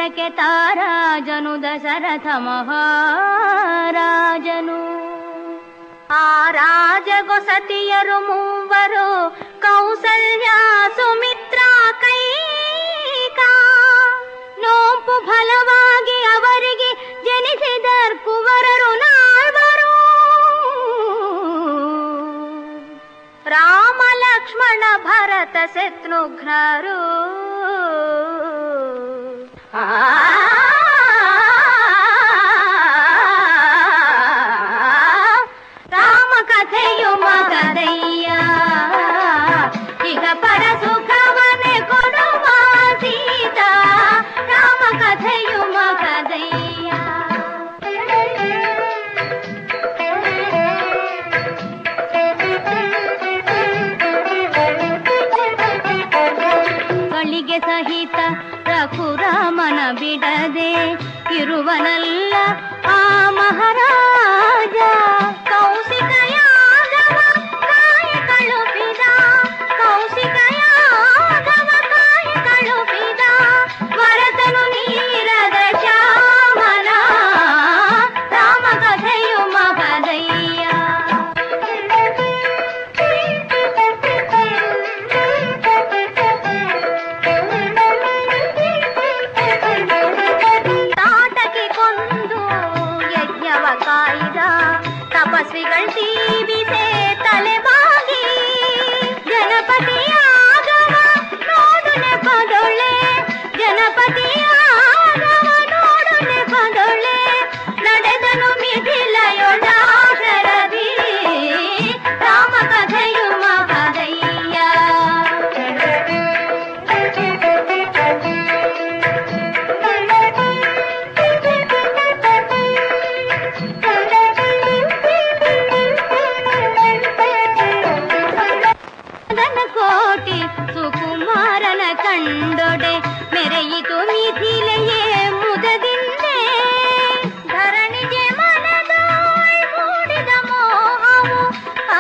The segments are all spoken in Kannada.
ಪಟ್ಟಕ್ಕೆ ತಾರಾಜನು ದಶರಥ ಮಹಾರಾಜನು ಆ ರಾಜಗೊಸತಿಯರು ಮೂವರು ಕೌಸಲ್ಯ ಸುಮಿತ್ರ ಕೈಕಾ ನೋಂಪು ಫಲವಾಗಿ ಅವರಿಗೆ ಜನಿಸಿದ ಕುವರರು ನಾಲ್ವರು ರಾಮ ಲಕ್ಷ್ಮಣ ಭರತ ಶತ್ರುಘ್ನರು ಆ ರಾಮ ಕಥೆಯು ಮಗದಯ್ಯ ಈಗ ಪರ ಸುಖವನೆ ಕೊಡುವ ಸೀತಾ ರಾಮ ಕಥೆಯು ಮಗದಯ್ಯ ಗಳಿಗೆ ಸಹಿತ ರಘುರಾಮನ ಬಿಡದೆ ಇರುವನಲ್ಲ ಆ ಮಹಾರಾಜ ಕೌಶಿಕ ಯಾದವ ಕಾಯ ಕಳುಪಿದ ಕೌಶಿಕ ಯಾದವ ಕಾಯ ಕಳುಪಿದ ಭರತನು ನೀರದ ಶ್ಯಾಮನ ರಾಮ ಕಥೆಯು ಮಗದಯ್ಯ ತಾಟಕ್ಕೆ ಕೊಂದು ಯಜ್ಞವ ಕಾಯ್ದ ತಪಸ್ವಿಗಳ್ ಜೀವಿಸೆ ತಲೆಬಾಗಿ ಗಣಪತಿಯಾಗವ ನೋಡು ನೆಪದೊಳ್ಳೆ ಗಣಪತಿಯಾಗವ ನೋಡು ನೆಪದೊಳ್ಳೆ ನಡೆದನು ಮಿಥಿಲಯೊಳಾಶರದಿ ರಾಮ ಕಥೆಯು ಮಹದಯ್ಯ ಮದನ ಕೋಟಿ ಸುಕುಮಾರನ ಕಂಡೊಡೆ ಮೆರೆಯಿತು ಮಿಥಿಲೆಯೇ ಮುದದಿಂದೆ ಧರಣಿಗೆ ಮನದೋಯ್ ಮೂಡಿದ ಮೋಹವು ಆ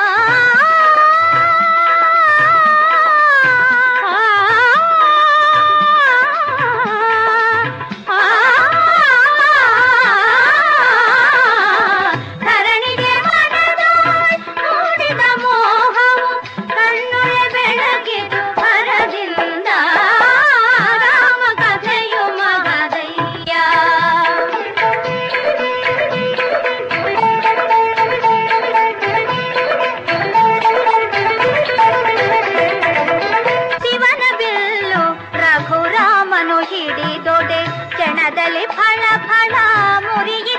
ಧರಣಿಗೆ ಮನದೋಯ್ ಮೂಡಿದ ಮೋಹವು ಕಣ್ಣೊಳೆ ಬೆಳಗಿದು ಭರದಿಂದ ರಾಮ ಕಥೆಯು ಮಗದಯ್ಯ ಶಿವನ ಬಿಲ್ಲು ರಘುರಾಮನು ಹಿಡಿದೊಡೆ ಕ್ಷಣದಲ್ಲಿ ಫಳ ಫಳ ಮುರಿಯ